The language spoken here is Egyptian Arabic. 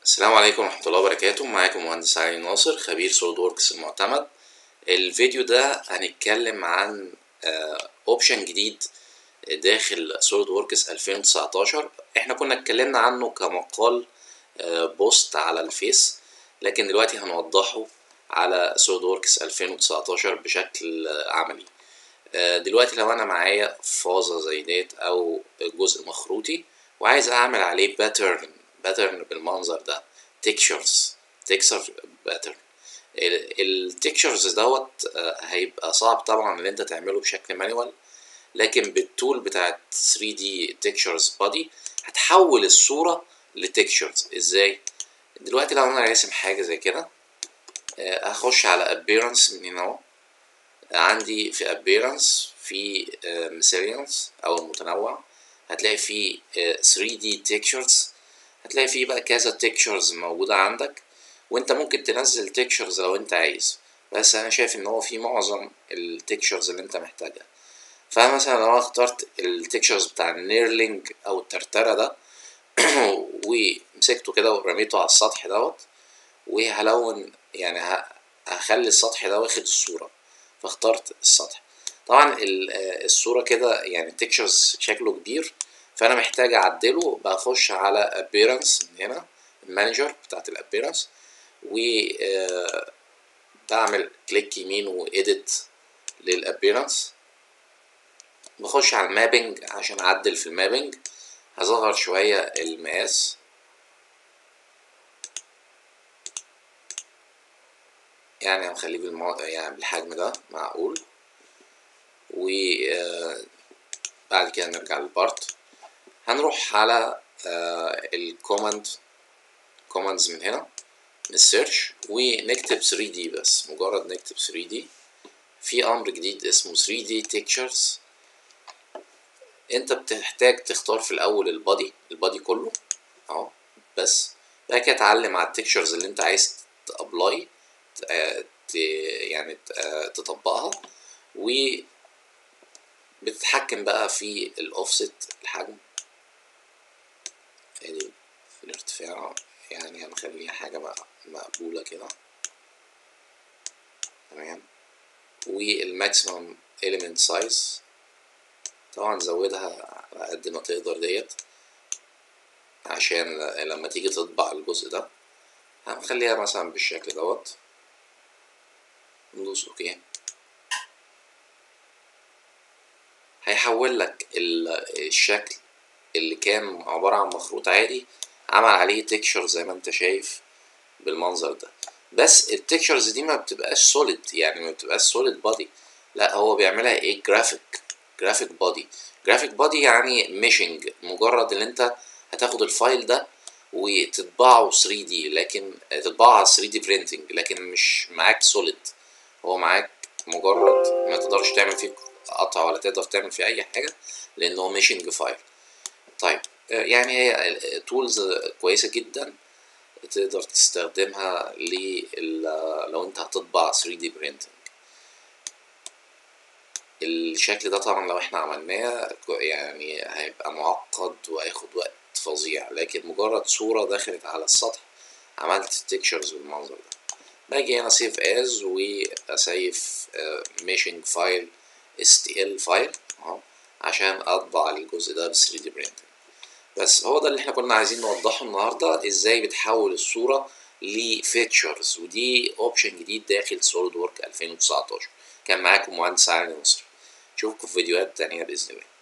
السلام عليكم ورحمة الله وبركاته معاكم مهندس علي ناصر خبير سوليد ووركس المعتمد الفيديو ده هنتكلم عن اوبشن جديد داخل سوليد ووركس 2019 احنا كنا اتكلمنا عنه كمقال بوست على الفيس لكن دلوقتي هنوضحه على سوليد ووركس 2019 بشكل عملي دلوقتي لو انا معايا فازة زي ديت او جزء مخروطي وعايز اعمل عليه باترن باترن بالمنظر ده تكشرز تكسر باترن التكشرز دوت هيبقى صعب طبعا ان انت تعمله بشكل مانوال لكن بالتول بتاعت 3 دي تكشرز بادي هتحول الصورة لتكشرز ازاي دلوقتي لو انا راسم حاجة زي كده هخش على appearance من هنا اهو عندي في appearance في miscellaneous او المتنوع هتلاقي فيه 3 دي textures هتلاقي فيه بقى كذا textures موجودة عندك وانت ممكن تنزل textures لو انت عايز بس انا شايف ان هو في معظم التكشرز اللي انت محتاجها فمثلا لو انا اخترت التكشرز بتاع النيرلينج او الترترة ده ومسكته كده ورميته على السطح دوت وهلون يعني هخلي السطح ده واخد الصورة فاخترت السطح طبعا الصورة كده يعني التكشرز شكله كبير فانا محتاج اعدله بخش على appearance من هنا المانجر بتاعت الابيرنس و بعمل كليك يمين وإيديت للابيرنس بخش على المابنج عشان اعدل في المابنج هصغر شوية المقاس يعني هنخليه بالمو... يعني بالحجم ده معقول و بعد كده نرجع للبارت هنروح على الكوماند كوماندز من هنا من السيرش ونكتب 3 دي بس مجرد نكتب 3 دي في امر جديد اسمه 3 دي تكتشرز انت بتحتاج تختار في الاول البادي البادي كله اهو بس بعد كده تعلم على التكتشرز اللي انت عايز تابلاي يعني تطبقها و بتتحكم بقى في الاوفست الحجم يعني في الارتفاع يعني هنخليها حاجة مقبولة كده تمام والماكسيمم element سايز طبعا زودها على قد ما تقدر ديت عشان لما تيجي تطبع الجزء ده هنخليها مثلا بالشكل دوت ندوس اوكي هيحول لك الشكل اللي كان عبارة عن مخروط عادي عمل عليه تكشر زي ما انت شايف بالمنظر ده بس التكشرز دي ما بتبقاش سوليد يعني ما بتبقاش سوليد بادي لا هو بيعملها ايه جرافيك جرافيك بادي جرافيك بادي يعني ميشنج مجرد ان انت هتاخد الفايل ده وتطبعه 3 دي لكن تطبعه على 3 دي برينتنج لكن مش معاك سوليد هو معاك مجرد ما تقدرش تعمل فيه قطع ولا تقدر تعمل فيه اي حاجه لان هو ميشنج فايل طيب يعني هي تولز كويسه جدا تقدر تستخدمها لو انت هتطبع 3 دي برينتنج الشكل ده طبعا لو احنا عملناه يعني هيبقى معقد وهياخد وقت فظيع لكن مجرد صورة دخلت على السطح عملت تكشرز بالمنظر ده باجي هنا سيف از واسيف ميشنج فايل stl فايل اهو عشان اطبع الجزء ده ب 3 دي برينتنج بس هو ده اللي احنا كنا عايزين نوضحه النهارده ازاي بتحول الصوره لفيتشرز ودي اوبشن جديد داخل سوليد وورك 2019 كان معاكم مهندس علي نصر اشوفكم في فيديوهات تانية باذن الله